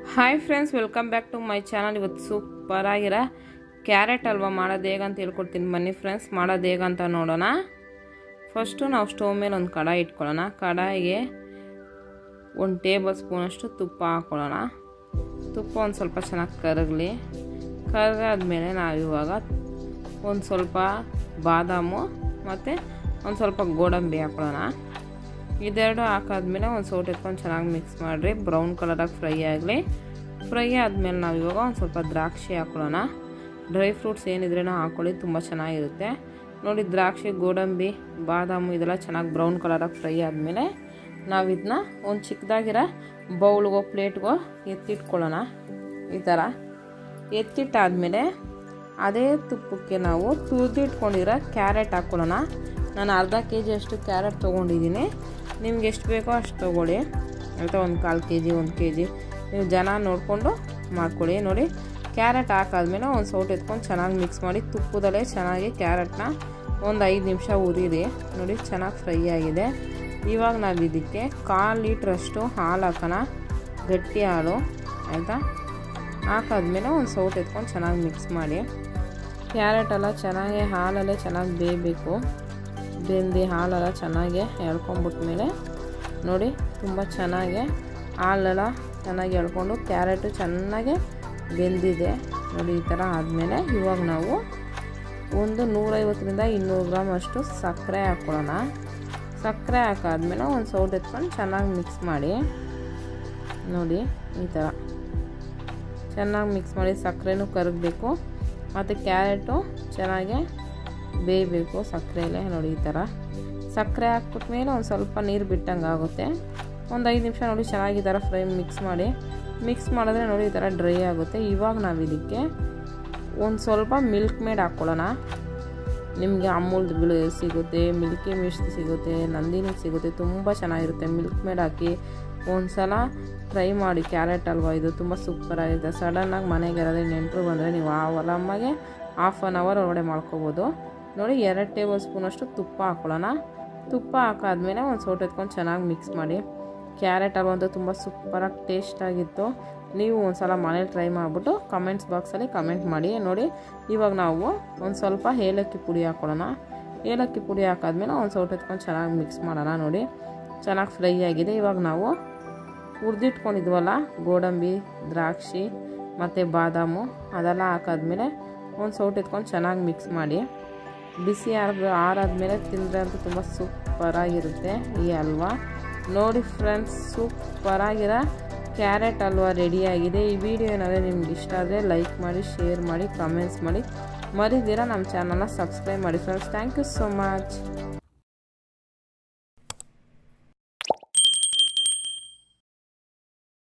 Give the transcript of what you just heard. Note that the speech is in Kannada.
hi friends welcome back to my channel ಇವತ್ತು ಸೂಪರ್ ಆಗಿರೋ ಕ್ಯಾರೆಟ್ ಹಲ್ವಾ ಮಾಡೋದು ಹೇಗೆ ಅಂತ ಹೇಳ್ಕೊಡ್ತೀನಿ ಬನ್ನಿ ಫ್ರೆಂಡ್ಸ್ ಮಾಡೋದು ಹೇಗೆ ಅಂತ ನೋಡೋಣ ಫಸ್ಟು ನಾವು ಸ್ಟವ್ ಮೇಲೆ ಒಂದು ಕಡಾಯಿ ಇಟ್ಕೊಳ್ಳೋಣ ಕಡಾಯಿಗೆ ಒಂದು ಟೇಬಲ್ ಸ್ಪೂನಷ್ಟು ತುಪ್ಪ ಹಾಕ್ಕೊಳ್ಳೋಣ ತುಪ್ಪ ಒಂದು ಸ್ವಲ್ಪ ಚೆನ್ನಾಗಿ ಕರಗಲಿ ಕರಗಾದ್ಮೇಲೆ ನಾವು ಇವಾಗ ಒಂದು ಸ್ವಲ್ಪ ಬಾದಾಮು ಮತ್ತು ಒಂದು ಸ್ವಲ್ಪ ಗೋಡಂಬಿ ಹಾಕ್ಕೊಳ್ಳೋಣ ಇದೆರಡು ಹಾಕಾದ್ಮೇಲೆ ಒಂದು ಸೌಟ್ ಎತ್ಕೊಂಡು ಚೆನ್ನಾಗಿ ಮಿಕ್ಸ್ ಮಾಡಿರಿ ಬ್ರೌನ್ ಕಲರಾಗಿ ಫ್ರೈ ಆಗಲಿ ಫ್ರೈ ಆದಮೇಲೆ ನಾವು ಇವಾಗ ಒಂದು ಸ್ವಲ್ಪ ದ್ರಾಕ್ಷಿ ಹಾಕ್ಕೊಳ್ಳೋಣ ಡ್ರೈ ಫ್ರೂಟ್ಸ್ ಏನಿದ್ರೇನೋ ಹಾಕ್ಕೊಳ್ಳಿ ತುಂಬ ಚೆನ್ನಾಗಿರುತ್ತೆ ನೋಡಿ ದ್ರಾಕ್ಷಿ ಗೋಡಂಬಿ ಬಾದಾಮು ಇದೆಲ್ಲ ಚೆನ್ನಾಗಿ ಬ್ರೌನ್ ಕಲರಾಗಿ ಫ್ರೈ ಆದಮೇಲೆ ನಾವು ಇದನ್ನ ಒಂದು ಚಿಕ್ಕದಾಗಿರೋ ಬೌಲ್ಗೋ ಪ್ಲೇಟ್ಗೋ ಎತ್ತಿಟ್ಕೊಳ್ಳೋಣ ಈ ಥರ ಎತ್ತಿಟ್ಟಾದಮೇಲೆ ಅದೇ ತುಪ್ಪಕ್ಕೆ ನಾವು ತುರಿದಿಟ್ಕೊಂಡಿರೋ ಕ್ಯಾರೆಟ್ ಹಾಕ್ಕೊಳ್ಳೋಣ ನಾನು ಅರ್ಧ ಕೆ ಜಿ ಅಷ್ಟು ಕ್ಯಾರೆಟ್ ತೊಗೊಂಡಿದ್ದೀನಿ ನಿಮ್ಗೆ ಎಷ್ಟು ಬೇಕೋ ಅಷ್ಟು ತೊಗೊಳ್ಳಿ ಅಂತ ಒಂದು ಕಾಲು ಕೆ ಜಿ ಒಂದು ಕೆ ಜಿ ನೀವು ಜನ ನೋಡಿಕೊಂಡು ಮಾಡ್ಕೊಳ್ಳಿ ನೋಡಿ ಕ್ಯಾರೆಟ್ ಹಾಕಾದ್ಮೇಲೆ ಒಂದು ಸೌಟ್ ಎತ್ಕೊಂಡು ಚೆನ್ನಾಗಿ ಮಿಕ್ಸ್ ಮಾಡಿ ತುಪ್ಪದಲ್ಲೇ ಚೆನ್ನಾಗಿ ಕ್ಯಾರೆಟ್ನ ಒಂದು ಐದು ನಿಮಿಷ ಉರಿರಿ ನೋಡಿ ಚೆನ್ನಾಗಿ ಫ್ರೈ ಆಗಿದೆ ಇವಾಗ ನಾವು ಇದಕ್ಕೆ ಕಾಲು ಲೀಟ್ರಷ್ಟು ಹಾಲು ಹಾಕೋಣ ಗಟ್ಟಿ ಹಾಲು ಆಯಿತಾ ಹಾಕಾದ್ಮೇಲೆ ಒಂದು ಸೌಟ್ ಎತ್ಕೊಂಡು ಚೆನ್ನಾಗಿ ಮಿಕ್ಸ್ ಮಾಡಿ ಕ್ಯಾರೆಟ್ ಎಲ್ಲ ಚೆನ್ನಾಗಿ ಹಾಲಲ್ಲೇ ಚೆನ್ನಾಗಿ ಬೇಯಬೇಕು ಬೆಂದು ಹಾಲೆಲ್ಲ ಚೆನ್ನಾಗಿ ಎಳ್ಕೊಂಬಿಟ್ಮೇಲೆ ನೋಡಿ ತುಂಬ ಚೆನ್ನಾಗಿ ಹಾಲೆಲ್ಲ ಚೆನ್ನಾಗಿ ಎಳ್ಕೊಂಡು ಕ್ಯಾರೆಟು ಚೆನ್ನಾಗಿ ಬೆಂದಿದೆ ನೋಡಿ ಈ ಥರ ಆದಮೇಲೆ ಇವಾಗ ನಾವು ಒಂದು ನೂರೈವತ್ತರಿಂದ ಇನ್ನೂರು ಗ್ರಾಮ್ ಅಷ್ಟು ಸಕ್ಕರೆ ಹಾಕ್ಕೊಳ್ಳೋಣ ಸಕ್ಕರೆ ಹಾಕಾದ್ಮೇಲೆ ಒಂದು ಸೌಟ್ ಎತ್ಕೊಂಡು ಚೆನ್ನಾಗಿ ಮಿಕ್ಸ್ ಮಾಡಿ ನೋಡಿ ಈ ಥರ ಚೆನ್ನಾಗಿ ಮಿಕ್ಸ್ ಮಾಡಿ ಸಕ್ಕರೆನೂ ಕರಗಬೇಕು ಮತ್ತು ಕ್ಯಾರೆಟು ಚೆನ್ನಾಗಿ ಬೇಯಬೇಕು ಸಕ್ಕರೆಯಲ್ಲೇ ನೋಡಿ ಈ ಥರ ಸಕ್ಕರೆ ಹಾಕ್ಬಿಟ್ಮೇಲೆ ಒಂದು ಸ್ವಲ್ಪ ನೀರು ಬಿಟ್ಟಂಗೆ ಆಗುತ್ತೆ ಒಂದು ಐದು ನಿಮಿಷ ನೋಡಿ ಚೆನ್ನಾಗಿ ಈ ಥರ ಫ್ರೈ ಮಿಕ್ಸ್ ಮಾಡಿ ಮಿಕ್ಸ್ ಮಾಡಿದ್ರೆ ನೋಡಿ ಈ ಥರ ಡ್ರೈ ಆಗುತ್ತೆ ಇವಾಗ ನಾವು ಇದಕ್ಕೆ ಒಂದು ಸ್ವಲ್ಪ ಮಿಲ್ಕ್ ಮೇಡ್ ಹಾಕ್ಕೊಳ್ಳೋಣ ನಿಮಗೆ ಅಮೂಲ್ದು ಬಿಳು ಸಿಗುತ್ತೆ ಮಿಲ್ಕಿ ಮಿಸ್ಟ್ ಸಿಗುತ್ತೆ ನಂದಿನಿ ಸಿಗುತ್ತೆ ತುಂಬ ಚೆನ್ನಾಗಿರುತ್ತೆ ಮಿಲ್ಕ್ ಮೇಡ್ ಹಾಕಿ ಒಂದು ಸಲ ಟ್ರೈ ಮಾಡಿ ಕ್ಯಾರೆಟ್ ಅಲ್ವಾ ಇದು ತುಂಬ ಸೂಪರಾಗಿರುತ್ತೆ ಸಡನ್ನಾಗಿ ಮನೆಗೆ ಇರೋದೇ ನೆಂಟರು ಬಂದರೆ ನೀವು ಆ ಒಲಮ್ಮಗೆ ಹಾಫ್ ಆನ್ ಅವರ್ ಒಳಗಡೆ ಮಾಡ್ಕೋಬೋದು ನೋಡಿ ಎರಡು ಟೇಬಲ್ ಸ್ಪೂನಷ್ಟು ತುಪ್ಪ ಹಾಕ್ಕೊಳ್ಳೋಣ ತುಪ್ಪ ಹಾಕಾದ್ಮೇಲೆ ಒಂದು ಸೌಟ್ ಎತ್ಕೊಂಡು ಚೆನ್ನಾಗಿ ಮಿಕ್ಸ್ ಮಾಡಿ ಕ್ಯಾರೆಟ್ ಹಲ್ವ ಅಂತೂ ತುಂಬ ಸೂಪರಾಗಿ ಟೇಸ್ಟಾಗಿತ್ತು ನೀವು ಒಂದು ಸಲ ಮನೇಲಿ ಟ್ರೈ ಮಾಡಿಬಿಟ್ಟು ಕಮೆಂಟ್ಸ್ ಬಾಕ್ಸಲ್ಲಿ ಕಮೆಂಟ್ ಮಾಡಿ ನೋಡಿ ಇವಾಗ ನಾವು ಒಂದು ಸ್ವಲ್ಪ ಏಲಕ್ಕಿ ಪುಡಿ ಹಾಕ್ಕೊಳ್ಳೋಣ ಏಲಕ್ಕಿ ಪುಡಿ ಹಾಕಾದ್ಮೇಲೆ ಒಂದು ಸೌಟ್ ಎತ್ಕೊಂಡು ಚೆನ್ನಾಗಿ ಮಿಕ್ಸ್ ಮಾಡೋಣ ನೋಡಿ ಚೆನ್ನಾಗಿ ಫ್ರೈ ಆಗಿದೆ ಇವಾಗ ನಾವು ಹುರಿದಿಟ್ಕೊಂಡಿದ್ವಲ್ಲ ಗೋಡಂಬಿ ದ್ರಾಕ್ಷಿ ಮತ್ತು ಬಾದಾಮು ಅದೆಲ್ಲ ಹಾಕಾದ್ಮೇಲೆ ಒಂದು ಸೌಟ್ ಎತ್ಕೊಂಡು ಚೆನ್ನಾಗಿ ಮಿಕ್ಸ್ ಮಾಡಿ ಬಿಸಿ ಆರ ಆರಾದ್ಮೇಲೆ ತಿಂದರೆ ಅಂತೂ ತುಂಬ ಸೂಪರಾಗಿರುತ್ತೆ ಈ ಹಲ್ವಾ ನೋಡಿ ಫ್ರೆಂಡ್ಸ್ ಸೂಪರಾಗಿರೋ ಕ್ಯಾರೆಟ್ ಹಲ್ವಾ ರೆಡಿಯಾಗಿದೆ ಈ ವಿಡಿಯೋ ಏನಾದರೂ ನಿಮ್ಗೆ ಇಷ್ಟ ಆದರೆ ಲೈಕ್ ಮಾಡಿ ಶೇರ್ ಮಾಡಿ ಕಮೆಂಟ್ಸ್ ಮಾಡಿ ಮರಿದಿರ ನಮ್ಮ ಚಾನಲ್ನ ಸಬ್ಸ್ಕ್ರೈಬ್ ಮಾಡಿ friends thank you so much